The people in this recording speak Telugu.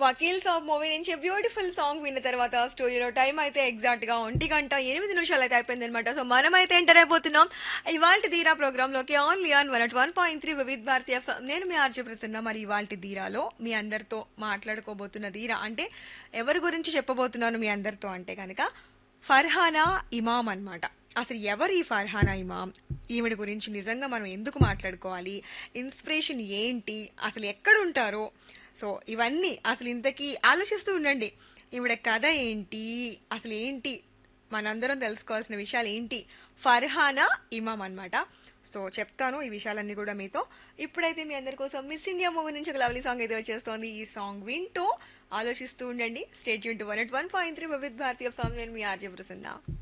వకీల్ సాబ్ మూవీ నుంచి బ్యూటిఫుల్ సాంగ్ విన్న తర్వాత స్టోరీలో టైం అయితే ఎగ్జాక్ట్ గా ఒంటి గంట ఎనిమిది నిమిషాలు అయితే అయిపోయింది అనమాట సో మనం అయితే ఎంటర్ అయిపోతున్నాం ఇవాళ ధీరా ప్రోగ్రామ్ లోకి only on one at one point three Vividh Bharati నేను మీ ఆర్జే ప్రసన్న మరి ఇవాళ ధీరాలో మీ అందరితో మాట్లాడుకోబోతున్న ధీరా అంటే ఎవరి గురించి చెప్పబోతున్నాను మీ అందరితో అంటే కనుక ఫర్హానా ఇమామ్ అన్నమాట అసలు ఎవరు ఈ ఫర్హానా ఇమామ్ ఈవిడ గురించి నిజంగా మనం ఎందుకు మాట్లాడుకోవాలి ఇన్స్పిరేషన్ ఏంటి అసలు ఎక్కడ ఉంటారో సో ఇవన్నీ అసలు ఇంతకీ ఆలోచిస్తూ ఉండండి ఈవిడ కథ ఏంటి అసలు ఏంటి మనందరం తెలుసుకోవాల్సిన విషయాలు ఏంటి ఫర్హానా ఇమామ్ అన్నమాట సో చెప్తాను ఈ విషయాలన్నీ కూడా మీతో ఇప్పుడైతే మీ అందరి కోసం మిస్ ఇండియా మూవీ నుంచి ఒక లవ్లీ సాంగ్ అయితే వచ్చేస్తోంది ఈ సాంగ్ వింటూ ఆలోచిస్తూ ఉండండి స్టేట్ యూన్ to one at one point three Vividh Bharati FM నేను మీ ఆర్జే ప్రసన్న